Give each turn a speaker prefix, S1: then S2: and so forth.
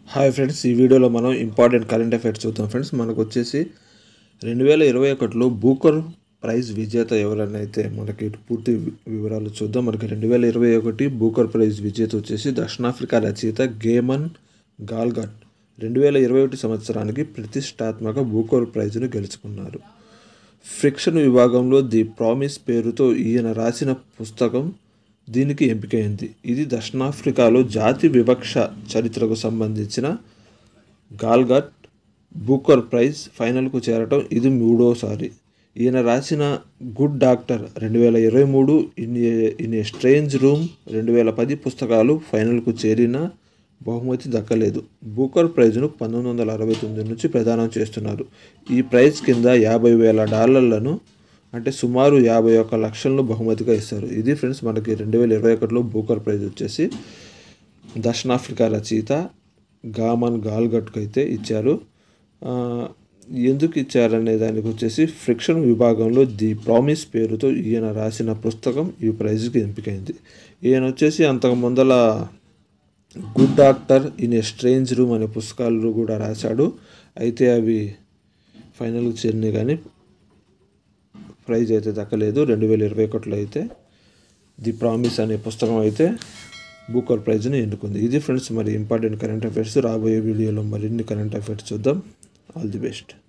S1: hi friends ఈ వీడియోలో మనం ఇంపార్టెంట్ కరెంట్ అఫైర్స్ చూద్దాం ఫ్రెండ్స్ మనకు వచ్చేసి రెండు వేల ఇరవై ఒకటిలో బూకర్ ప్రైజ్ విజేత ఎవరని అయితే మనకి పూర్తి వి- వివరాలు చూద్దాం మనకి రెండు వేల ఇరవై ఒకటి బూకర్ ప్రైజ్ విజేత వచ్చేసి దక్షిణాఫ్రికా రచయిత గేమన్ గాల్గట్ రెండు వేల ఇరవై ఒకటి సంవత్సరానికి ప్రతిష్టాత్మక బూకర్ ప్రైజ్ను గెలుచుకున్నారు ఫిక్షన్ విభాగంలో ది ప్రామిస్ పేరుతో ఈయన రాసిన పుస్తకం దీనికి ఎంపికైంది ఇది దక్షిణాఫ్రికాలో జాతి వివక్ష చరిత్రకు సంబంధించిన గాల్గట్ బూకర్ ప్రైజ్ ఫైనల్కు చేరటం ఇది మూడోసారి ఈయన రాసిన గుడ్ డాక్టర్ రెండు వేల ఇరవై మూడు in a in a strange room రెండు వేల పది పుస్తకాలు ఫైనల్కు చేరిన బహుమతి దక్కలేదు బూకర్ ప్రైజ్ను పంతొమ్మిది వందల అరవై తొమ్మిది నుంచి ప్రదానం చేస్తున్నారు ఈ ప్రైజ్ కింద యాభై వేల డాలర్లను అంటే సుమారు యాభై ఒక్క లక్షలను బహుమతిగా ఇస్తారు ఇది ఫ్రెండ్స్ మనకి రెండు వేల ఇరవై ఒకటిలో బూకర్ ప్రైజ్ వచ్చేసి దక్షిణాఫ్రికా రచయిత గామన్ గాల్గట్కు అయితే ఇచ్చారు ఆ, ఎందుకు ఇచ్చారనే దానికి వచ్చేసి ఫ్రిక్షన్ విభాగంలో ది ప్రామిస్ పేరుతో ఈయన రాసిన పుస్తకం ఈ ప్రైజ్కి ఎంపికైంది ఈయన వచ్చేసి అంతకు ముందల good doctor in a strange room అనే పుస్తకాలు కూడా రాశాడు అయితే అవి ఫైనల్కి చేరినాయి కానీ ప్రైజ్ అయితే దక్కలేదు రెండు వేల ఇరవై ఒకటిలో అయితే ది ప్రామిస్ అనే పుస్తకం అయితే బూకర్ ప్రైజ్ని ఎన్నుకుంది ఇది ఫ్రెండ్స్ మరి ఇంపార్టెంట్ కరెంట్ అఫైర్స్ రాబోయే వీడియోలో మరిన్ని కరెంట్ అఫైర్స్ చూద్దాం ఆల్ ది బెస్ట్